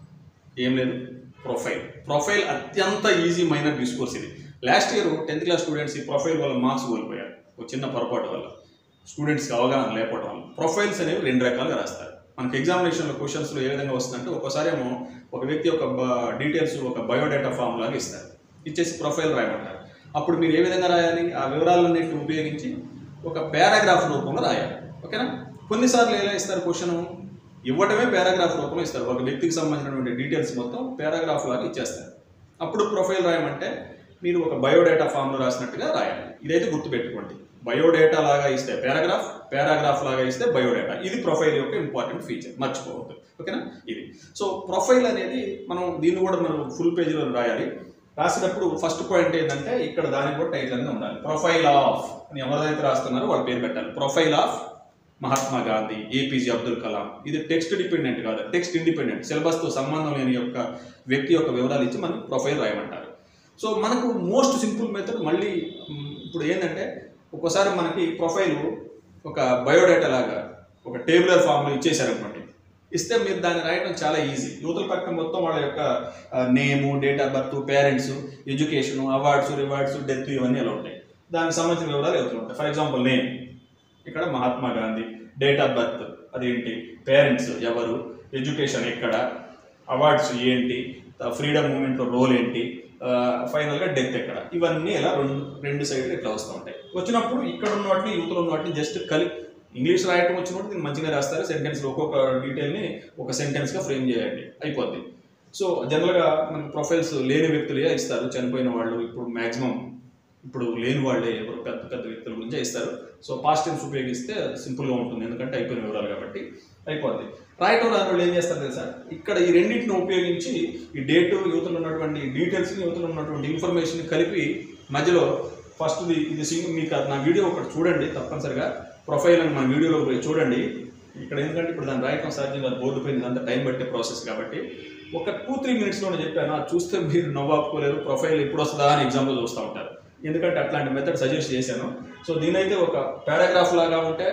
ఏం లేదు ప్రొఫైల్ ప్రొఫైల్ అత్యంత ఈజీ మైనర్ డిస్కోర్స్ ఇది last year tenth class students ఈ ప్రొఫైల్ వల్ల మార్క్స్ కోల్పోయారు ఒక చిన్న పొరపాటు వల్ల స్టూడెంట్స్కి అవగాహన లేకపోవడం వల్ల ప్రొఫైల్స్ అనేవి రెండు రకాలుగా రాస్తారు మనకి ఎగ్జామినేషన్లో క్వశ్చన్స్లో ఏ విధంగా వస్తుందంటే ఒక్కోసారి ఏమో ఒక వ్యక్తి యొక్క డీటెయిల్స్ ఒక బయోడేటా ఫామ్ లాగా ఇస్తారు ఇచ్చేసి ప్రొఫైల్ రాయమంటారు అప్పుడు మీరు ఏ విధంగా రాయాలి ఆ వివరాలన్నింటిని ఉపయోగించి ఒక పారాగ్రాఫ్ రూపంలో రాయాలి ఓకేనా కొన్నిసార్లు ఎలా ఇస్తారు క్వశ్చన్ ఇవ్వటమే పారాగ్రాఫ్ రూపంలో ఇస్తారు ఒక వ్యక్తికి సంబంధించినటువంటి డీటెయిల్స్ మొత్తం పారాగ్రాఫ్ లాగా ఇచ్చేస్తారు అప్పుడు ప్రొఫైల్ రాయమంటే మీరు ఒక బయోడేటా ఫామ్లో రాసినట్టుగా రాయాలి ఇదైతే గుర్తుపెట్టుకోండి బయోడేటా లాగా ఇస్తే పారాగ్రాఫ్ పారాగ్రాఫ్ లాగా ఇస్తే బయోడేటా ఇది ప్రొఫైల్ యొక్క ఇంపార్టెంట్ ఫీచర్ మర్చిపోవద్దు ఓకేనా ఇది సో ప్రొఫైల్ అనేది మనం దీన్ని కూడా మనం ఫుల్ పేజీలో రాయాలి రాసినప్పుడు ఫస్ట్ పాయింట్ ఏంటంటే ఇక్కడ దానికి కూడా టైటిల్ అనేది ఉండాలి ప్రొఫైల్ ఆఫ్ అని ఎవరైతే రాస్తున్నారో వాళ్ళ పేరు పెట్టాలి profile of Mahatma Gandhi APJ Abdul Kalam ఇది టెక్స్ట్ డిపెండెంట్ కాదు టెక్స్ట్ ఇండిపెండెంట్ సిలబస్తో సంబంధం లేని యొక్క వ్యక్తి యొక్క వివరాలు ఇచ్చి మనం ప్రొఫైల్ రాయమంటారు సో మనకు మోస్ట్ సింపుల్ మెథడ్ మళ్ళీ మ్, ఇప్పుడు ఏంటంటే ఒక్కోసారి మనకి ప్రొఫైల్ ఒక బయోడేటా లాగా ఒక టేబులర్ ఫామ్లో ఇచ్చేసారనుకోండి ఇస్తే మీరు దాన్ని రాయడం చాలా ఈజీ యువతల పక్కన మొత్తం వాళ్ళ యొక్క name date of birth parents education awards rewards death ఇవన్నీ ఎలా ఉంటాయి దానికి సంబంధించిన వివరాలు యువతలు ఉంటాయి ఫర్ ఎగ్జాంపుల్ నేమ్ ఇక్కడ Mahatma Gandhi date of birth అదేంటి పేరెంట్స్ ఎవరు ఎడ్యుకేషన్ ఎక్కడ అవార్డ్స్ ఏంటి ఫ్రీడమ్ మూమెంట్లో రోల్ ఏంటి ఫైనల్గా డెత్ ఎక్కడ ఇవన్నీ ఇలా రెండు రెండు సైడ్లు ఇట్లా వస్తూ ఉంటాయి వచ్చినప్పుడు ఇక్కడ ఉన్న వాటిని యువతలో ఉన్న వాటిని జస్ట్ కలిపి ఇంగ్లీష్ రాయటం వచ్చినప్పుడు దీన్ని మంచిగా రాస్తారు సెంటెన్స్ ఒక్కొక్క డీటెయిల్ని ఒక సెంటెన్స్గా ఫ్రేమ్ చేయండి అయిపోద్ది సో జనరల్గా మనకి ప్రొఫైల్స్ లేని వ్యక్తులే ఇస్తారు చనిపోయిన వాళ్ళు ఇప్పుడు మ్యాక్సిమం ఇప్పుడు లేని వాళ్ళే ఎవరు పెద్ద పెద్ద వ్యక్తుల గురించే ఇస్తారు సో పాస్ట్ టెన్స్ ఉపయోగిస్తే సింపుల్గా ఉంటుంది ఎందుకంటే అయిపోయిన వివరాలు కాబట్టి అయిపోద్ది రాయటం రాని వాళ్ళు ఏం చేస్తారు తెలుసా ఇక్కడ ఈ రెండింటిని ఉపయోగించి ఈ డేట్ యువతలో ఉన్నటువంటి డీటెయిల్స్ని యువతలో ఉన్నటువంటి ఇన్ఫర్మేషన్ కలిపి మధ్యలో ఫస్ట్ ఇది సింగ్ మీకు అది నా వీడియో ఒకటి చూడండి తప్పనిసరిగా ప్రొఫైల్ అని మన వీడియోలో పోయి చూడండి ఇక్కడ ఎందుకంటే ఇప్పుడు దాన్ని రాయటం సాధ్యం కాదు బోర్డు పైన అంత టైం పట్టే ప్రాసెస్ కాబట్టి ఒక టూ త్రీ మినిట్స్లోనే చెప్పాను అది చూస్తే మీరు నవ్వాపుకోలేరు ప్రొఫైల్ ఎప్పుడు వస్తుందా అని ఎగ్జాంపుల్ చూస్తూ ఉంటారు ఎందుకంటే అట్లాంటి మెథడ్ సజెస్ట్ చేశాను సో దీనైతే ఒక పారాగ్రాఫ్ లాగా ఉంటే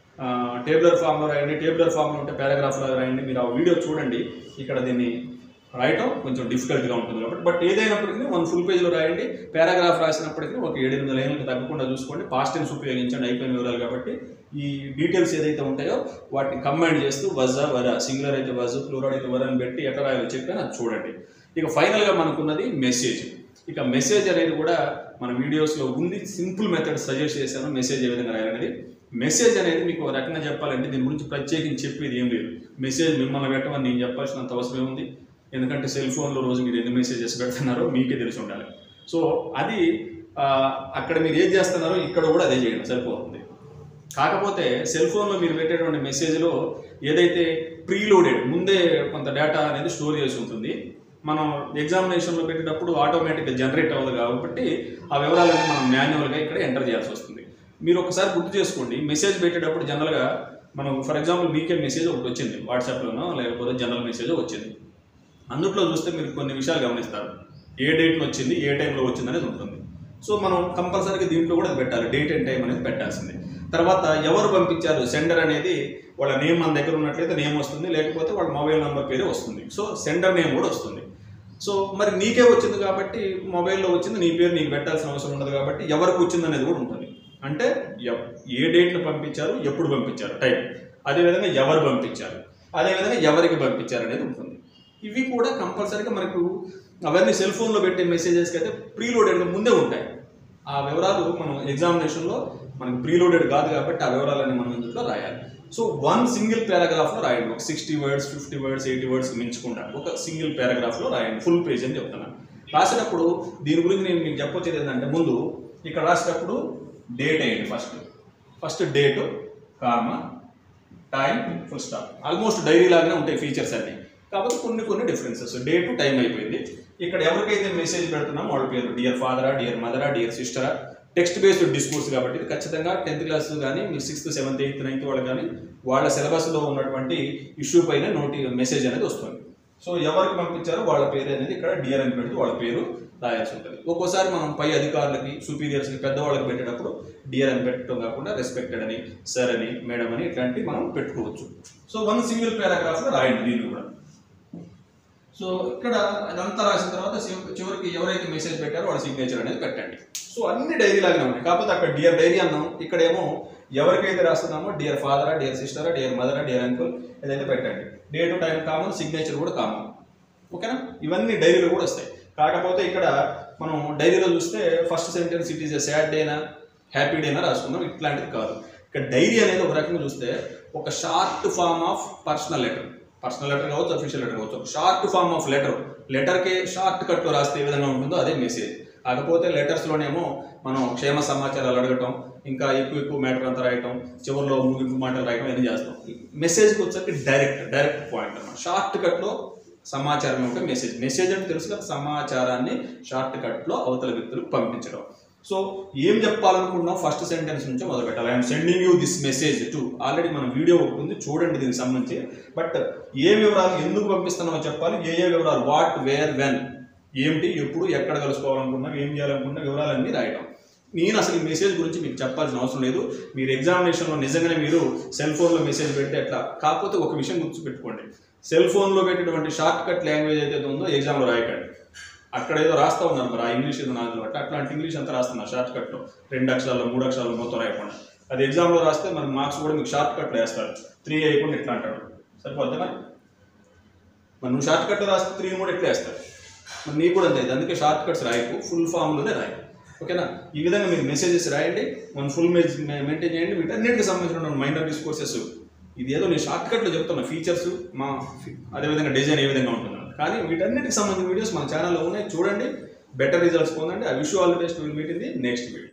టేబులర్ ఫామ్లో రాయండి టేబులర్ ఫామ్లో ఉంటే పారాగ్రాఫ్ లాగా రాయండి మీరు ఆ వీడియో చూడండి ఇక్కడ దీన్ని రాయటం కొంచెం డిఫికల్ట్గా ఉంటుంది కాబట్టి బట్ ఏదైనప్పటికీ వన్ ఫుల్ పేజ్లో రాయండి పారాగ్రాఫ్ రాసినప్పటికీ ఒక ఏడెనిమిది లైన్లకు తగ్గకుండా చూసుకోండి పాస్ట్ టెన్స్ ఉపయోగించండి అయిపోయిన వివరాలు కాబట్టి ఈ డీటెయిల్స్ ఏదైతే ఉంటాయో వాటిని కంబైన్ చేస్తూ వజ వర సింగులర్ అయితే వజ ప్లూరల్ అయితే వర అని పెట్టి ఎట్లా రాయాలో చెప్పాను అది చూడండి ఇక ఫైనల్గా మనకున్నది మెసేజ్ ఇక మెసేజ్ అనేది కూడా మన వీడియోస్లో ఉంది సింపుల్ మెథడ్ సజెస్ట్ చేశాను మెసేజ్ ఏ విధంగా రాయాలనేది మెసేజ్ అనేది మీకు ఒక రకంగా చెప్పాలంటే దీని గురించి ప్రత్యేకించి చెప్పేది ఏం లేదు మెసేజ్ మిమ్మల్ని పెట్టమని నేను చెప్పాల్సినంత అవసరం ఏముంది ఎందుకంటే సెల్ ఫోన్లో రోజు మీరు ఎన్ని మెసేజెస్ పెడుతున్నారో మీకే తెలిసి ఉండాలి సో అది ఆ, అక్కడ మీరు ఏది చేస్తున్నారో ఇక్కడ కూడా అదే చేయండి సరిపోతుంది కాకపోతే సెల్ ఫోన్లో మీరు పెట్టేటువంటి మెసేజ్లో ఏదైతే ప్రీలోడెడ్ ముందే కొంత డేటా అనేది స్టోర్ చేసి ఉంటుంది మనం ఎగ్జామినేషన్లో పెట్టేటప్పుడు ఆటోమేటిక్గా జనరేట్ అవ్వదు కాబట్టి ఆ వివరాలన్నీ మనం మాన్యువల్గా ఇక్కడ ఎంటర్ చేయాల్సి వస్తుంది మీరు ఒకసారి గుర్తు చేసుకోండి మెసేజ్ పెట్టేటప్పుడు జనరల్గా మనం ఫర్ ఎగ్జాంపుల్ మీకే మెసేజ్ ఒకటి వచ్చింది వాట్సాప్లోనో లేకపోతే జనరల్ మెసేజ్ వచ్చింది అందుట్లో చూస్తే మీరు కొన్ని విషయాలు గమనిస్తారు ఏ డేట్లో వచ్చింది ఏ టైంలో వచ్చింది అనేది ఉంటుంది సో మనం కంపల్సరీగా దీంట్లో కూడా పెట్టాలి డేట్ అండ్ టైం అనేది పెట్టాల్సిందే తర్వాత ఎవరు పంపించారు సెండర్ అనేది వాళ్ళ నేమ్ మన దగ్గర ఉన్నట్లయితే నేమ్ వస్తుంది లేకపోతే వాళ్ళ మొబైల్ నెంబర్ పేరే వస్తుంది సో సెండర్ నేమ్ కూడా వస్తుంది సో మరి నీకే వచ్చింది కాబట్టి మొబైల్లో వచ్చింది నీ పేరు నీకు పెట్టాల్సిన అవసరం ఉండదు కాబట్టి ఎవరికి వచ్చింది అనేది కూడా ఉంటుంది అంటే ఎవ్- ఏ డేట్లో పంపించారు ఎప్పుడు పంపించారు టైం అదేవిధంగా ఎవరు పంపించారు అదేవిధంగా ఎవరికి పంపించారు అనేది ఉంటుంది ఇవి కూడా కంపల్సరీగా మనకు అవన్నీ సెల్ ఫోన్లో పెట్టే మెసేజెస్కి అయితే ప్రీలోడెడ్గా ముందే ఉంటాయి ఆ వివరాలు మనం ఎగ్జామినేషన్లో మనకు ప్రీలోడెడ్ కాదు కాబట్టి ఆ వివరాలన్నీ మనం ఇందులో రాయాలి సో వన్ సింగిల్ పారాగ్రాఫ్లో రాయండి ఒక sixty words fifty words eighty words మించకుండా ఒక సింగిల్ పారాగ్రాఫ్లో రాయండి ఫుల్ పేజ్ అని చెప్తున్నాను రాసేటప్పుడు దీని గురించి నేను మీకు చెప్పొచ్చేది ఏంటంటే ముందు ఇక్కడ రాసేటప్పుడు డేట్ వేయండి first first date comma time full stop almost diary లాగానే ఉంటాయి ఫీచర్స్ అన్ని కాకపోతే కొన్ని కొన్ని డిఫరెన్సెస్ డేట్ టైం అయిపోయింది ఇక్కడ ఎవరికైతే మెసేజ్ పెడుతున్నామో వాళ్ళ పేరు డియర్ ఫాదరా డియర్ మదరా డియర్ సిస్టరా టెక్స్ట్ బేస్డ్ డిస్కోర్స్ కాబట్టి ఇది ఖచ్చితంగా టెన్త్ క్లాస్ కానీ మీరు సిక్స్త్ సెవెంత్ ఎయిత్ నైన్త్ వాళ్ళు కానీ వాళ్ళ సిలబస్లో ఉన్నటువంటి ఇష్యూ పైన నోటి మెసేజ్ అనేది వస్తుంది సో ఎవరికి పంపించారో వాళ్ళ పేరు అనేది ఇక్కడ డియర్ అని పెడుతూ వాళ్ళ పేరు రాయాల్సి ఉంటుంది ఒక్కోసారి మనం పై అధికారులకి సుపీరియర్స్కి పెద్దవాళ్ళకి పెట్టేటప్పుడు డియర్ అని పెట్టడం కాకుండా రెస్పెక్టెడ్ అని సార్ అని మేడం అని ఇట్లాంటివి మనం పెట్టుకోవచ్చు సో వన్ సింగిల్ పారాగ్రాఫ్లో రాయండి దీన్ని కూడా సో ఇక్కడ అదంతా రాసిన తర్వాత చివ- చివరికి ఎవరైతే మెసేజ్ పెట్టారో వాళ్ళ సిగ్నేచర్ అనేది పెట్టండి సో అన్ని డైరీ లాగానే ఉన్నాయి కాకపోతే అక్కడ డియర్ డైరీ అన్నాం ఇక్కడేమో ఎవరికైతే రాస్తున్నామో డియర్ ఫాదరా డియర్ సిస్టరా డియర్ మదరా డియర్ అంకుల్ ఏదైతే పెట్టండి డేట్ టైం కామన్ సిగ్నేచర్ కూడా కామన్ ఓకేనా ఇవన్నీ డైరీలో కూడా వస్తాయి కాకపోతే ఇక్కడ మనం డైరీలో చూస్తే first sentence it is a sad డేనా హ్యాపీ డేనా రాసుకున్నాం ఇట్లాంటిది కాదు ఇక్కడ డైరీ అనేది ఒక రకంగా చూస్తే ఒక short form of personal letter personal letter కావచ్చు అఫీషియల్ లెటర్ కావచ్చు షార్ట్ ఫామ్ ఆఫ్ లెటర్ లెటర్కి షార్ట్ కట్లో రాస్తే ఏ విధంగా ఉంటుందో అదే మెసేజ్ కాకపోతే లెటర్స్లోనేమో మనం క్షేమ సమాచారాలు అడగటం ఇంకా ఎక్కువ ఎక్కువ మ్యాటర్ అంతా రాయటం చివరిలో ముగింపు మాటలు రాయటం ఇవన్నీ చేస్తాం మెసేజ్కి వచ్చేసరికి డైరెక్ట్ డైరెక్ట్ పాయింట్ అన్నమాట షార్ట్ కట్లో సమాచారం యొక్క మెసేజ్ మెసేజ్ అంటే తెలుసు కదా సమాచారాన్ని షార్ట్ కట్లో అవతల వ్యక్తులకు పంపించడం సో ఏం చెప్పాలనుకున్నాం ఫస్ట్ సెంటెన్స్ నుంచే మొదలు పెట్టాలి I'm sending you this message to already మన వీడియో ఒకటి ఉంది చూడండి దీనికి సంబంధించి బట్ ఏ వివరాలు ఎందుకు పంపిస్తున్నామో చెప్పాలి ఏ ఏ వివరాలు వాట్ వేర్ వెన్ ఏమిటి ఎప్పుడు ఎక్కడ కలుసుకోవాలనుకున్నాం ఏం చేయాలనుకున్నా వివరాలన్నీ రాయడం నేను అసలు ఈ మెసేజ్ గురించి మీకు చెప్పాల్సిన అవసరం లేదు మీరు ఎగ్జామినేషన్లో నిజంగానే మీరు సెల్ ఫోన్లో మెసేజ్ పెడితే ఎట్లా కాకపోతే ఒక విషయం గుర్తుపెట్టుకోండి సెల్ ఫోన్లో పెట్టేటువంటి షార్ట్ కట్ లాంగ్వేజ్ అయితే ఉందో ఎగ్జామ్లో రాయకండి అక్కడ ఏదో రాస్తా ఉన్నారు మరి ఆ ఇంగ్లీష్ ఏదో నాకు బట్టి అట్లాంటి ఇంగ్లీష్ అంతా రాస్తున్నారు షార్ట్ కట్లో రెండు అక్షరాలు మూడు అక్షరాలు మొత్తం రాయకుండా అది ఎగ్జామ్లో రాస్తే మరి మార్క్స్ కూడా మీకు షార్ట్ కట్లో వేస్తారు త్రీ అయిపోయింది ఇట్లా అంటాడు సరిపోద్ది మరి మరి నువ్వు షార్ట్ కట్లో రాస్తే త్రీ కూడా ఎట్లా వేస్తారు మరి నీకు కూడా అంతే అందుకే షార్ట్ కట్స్ రాయకు ఫుల్ ఫామ్లోనే రాయి ఓకేనా ఈ విధంగా మీరు మెసేజెస్ రాయండి మన ఫుల్ మెజ్ మెయింటైన్ చేయండి వీటన్నిటికి సంబంధించిన మైనర్ డిస్కోర్సెస్ ఇది ఏదో నేను షార్ట్ కట్లో చెప్తున్నా ఫీచర్స్ మా అదేవిధంగా డిజైన్ ఏ విధంగా ఉంటుందో కానీ వీటన్నిటికి సంబంధించిన వీడియోస్ మన ఛానల్లో ఉన్నాయి చూడండి బెటర్ రిజల్ట్స్ పొందండి I wish all the best will meet in the next video